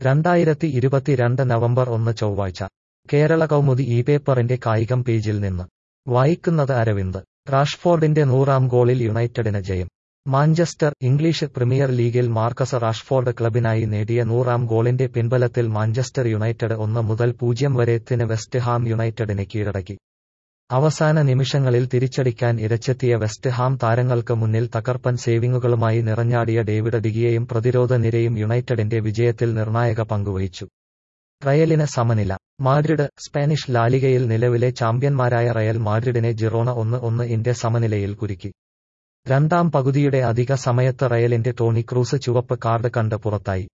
രണ്ടായിരത്തി ഇരുപത്തിരണ്ട് നവംബർ ഒന്ന് ചൊവ്വാഴ്ച കേരള കൗമുദി ഈ പേപ്പറിന്റെ കായികം പേജിൽ നിന്ന് വായിക്കുന്നത് അരവിന്ദ് റാഷ്ഫോർഡിന്റെ നൂറാം ഗോളിൽ യുണൈറ്റഡിന് ജയം മാഞ്ചസ്റ്റർ ഇംഗ്ലീഷ് പ്രീമിയർ ലീഗിൽ മാർക്കസ് റാഷ്ഫോർഡ് ക്ലബിനായി നേടിയ നൂറാം ഗോളിന്റെ പിൻബലത്തിൽ മാഞ്ചസ്റ്റർ യുണൈറ്റഡ് ഒന്ന് മുതൽ പൂജ്യം വരെത്തിന് വെസ്റ്റ് ഹാം യുണൈറ്റഡിനെ കീഴടക്കി അവസാന നിമിഷങ്ങളിൽ തിരിച്ചടിക്കാൻ ഇരച്ചെത്തിയ വെസ്റ്റ് ഹാം താരങ്ങൾക്ക് മുന്നിൽ തകർപ്പൻ സേവിങ്ങുകളുമായി നിറഞ്ഞാടിയ ഡേവിഡ് ഡിഗിയയും പ്രതിരോധ നിരയും യുണൈറ്റഡിന്റെ വിജയത്തിൽ നിർണായക പങ്കുവഹിച്ചു റയലിന് സമനില മാഡ്രിഡ് സ്പാനിഷ് ലാലിഗയിൽ നിലവിലെ ചാമ്പ്യന്മാരായ റയൽ മാഡ്രിഡിനെ ജിറോണ ഒന്ന് ഒന്ന് ഇന്റെ സമനിലയിൽ കുരുക്കി രണ്ടാം പകുതിയുടെ അധിക സമയത്ത് റയലിന്റെ ടോണി ക്രൂസ് ചുവപ്പ് കാർഡ് കണ്ട് പുറത്തായി